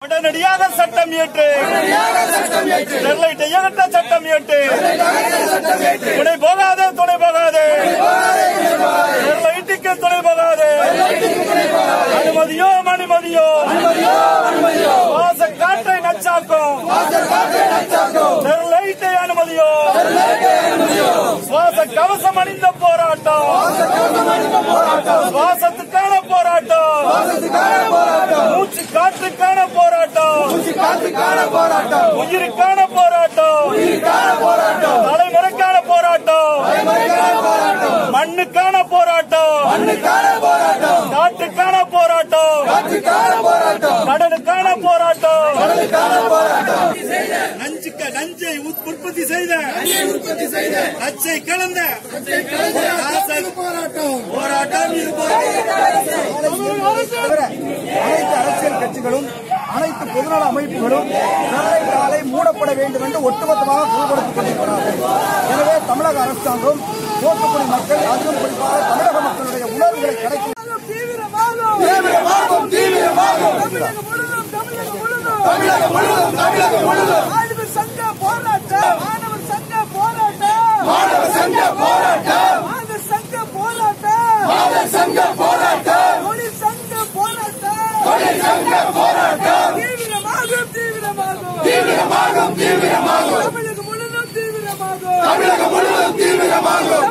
உடனடியாக சட்டம் இயற்று ஸ்டெர்லைட்டை அகற்ற சட்டம் இயற்று துணை போகாதே துணை போகாதே ஸ்டெர்லைட்டுக்கு துணை போகாதே அனுமதியோ அனுமதியோ சுவாச காற்றை நச்சாக்கும் ஸ்டெர்லைட்டை அனுமதியோ சுவாச கவசம் அணிந்த போராட்டம் சுவாசத்துக்கான போராட்டம் மூச்சு காற்றுக்கான போராட்டம் உயிருக்கான போராட்டம் தலைமுறைக்கான போராட்டம் மண்ணுக்கான போராட்டம் காட்டுக்கான போராட்டம் கடலுக்கான போராட்டம் நஞ்சுக்க நஞ்சை உத்- உற்பத்தி செய்த நச்சை கலந்த போராட்டம் போராட்டம் இது போராட்டம் அனைத்து அரசியல் கட்சிகளும் அனைத்து பொதுநல அமைப்புகளும் ஸ்டெர்லைட் ஆலை மூடப்பட வேண்டும் என்று ஒட்டுமொத்தமாக குரல் கொடுத்துக் கொண்டிருக்கிறார்கள் எனவே தமிழக அரசாங்கம் தூத்துக்குடி மக்கள் அதிலும் குறிப்பாக தமிழக மக்களுடைய உணர்வுகளை கிடைக்கும் தீவிரமாகும் தீவிரமாகும் தமிழகம் முழுவதும் தமிழகம் முழுவதும் தமிழகம் முழுவதும் மாணவர் சங்க போராட்டம் மாணவர் சங்க போராட்டம் மாணவர் சங்க போராட்டம் மாணவர் சங்க போராட்டம் மாணவர் சங்க போராட்டம் தொழில் சங்க போராட்டம் தொழில் சங்க போராட்டம் தீவிரமாகும் தீவிரமாகும் தீவிரமாகும் தீவிரமாகும் தமிழகம் முழுவதும் தீவிரமாகும் தமிழகம் முழுவதும் தீவிரமாகும்